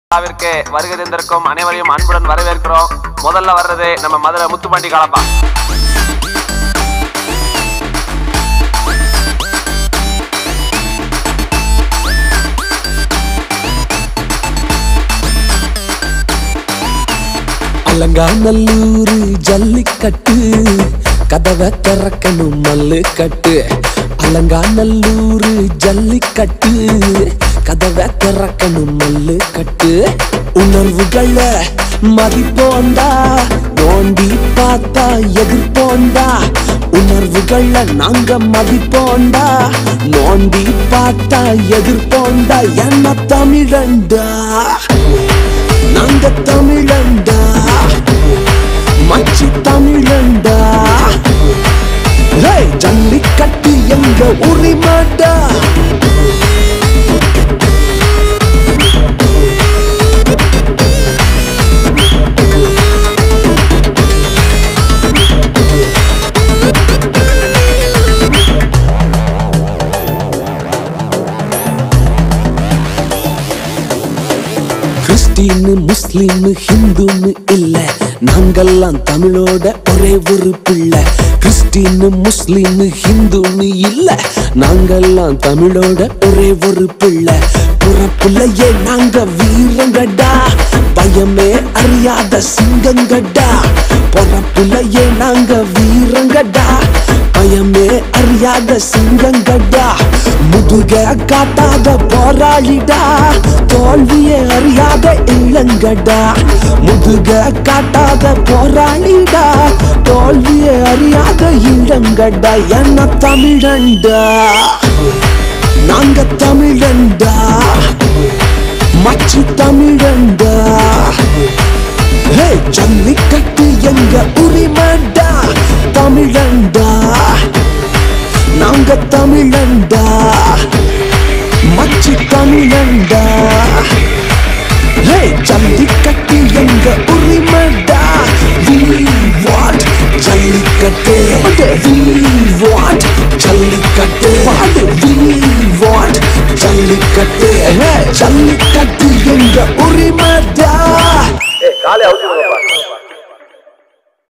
விழாவிற்கு வருகை தந்திருக்கும் அனைவரையும் அன்புடன் வரவேற்கிறோம் முதல்ல வர்றது நம்ம மதுரை முத்துப்பாண்டி காலப்பா அலங்காநல்லூர் ஜல்லிக்கட்டு கதவை திறக்கணும் மல்லு கட்டு அலங்காநல்லூர் ஜல்லிக்கட்டு கதவை திறக்கணும் மல்லு கட்டு உணர்வுகளை மதிப்போண்டா நோண்டி பார்த்தா எதிர்ப்போண்டா உணர்வுகளை நாங்க மதிப்போண்டா நோண்டி பார்த்தா எதிர்ப்போண்டா என்ன தமிழண்டா நாங்க தமிழண்டா மச்சி தமிழண்டா ஹேய், ஜல்லிக்கட்டு எங்க உரிமாட்டா கிறிஸ்டின்னு முஸ்லிம் ஹிந்துன்னு இல்ல நாங்கெல்லாம் தமிழோட ஒரே ஒரு பிள்ளை கிறிஸ்டின்னு முஸ்லிம் ஹிந்துன்னு இல்ல நாங்கெல்லாம் தமிழோட ஒரே ஒரு பிள்ளை புறப்புலையே நாங்க வீரங்கடா பயமே அறியாத சிங்கங்கடா பொறப்புலையே நாங்க வீரங்கடா பயமே அறியாத சிங்கங்கடா முதுக காட்டாத போராளிடா தோல்வியே அறியாத இளங்கடா முதுக காட்டாத போராளிடா தோல்வியே அறியாத இளங்கடா என்ன தமிழண்டா நாங்க தமிழண்டா மச்சி தமிழண்டா ஹே ஜல்லிக்கட்டு எங்க உரிமண்டா தமிழண்டா நாங்க தமிழண்டா மச்சி தமிழண்டா ஹே ஜல்லிக்கட்டு எங்க உரிமண்டா we want jallikattu we want jallikattu we want jallikattu hey jallikattu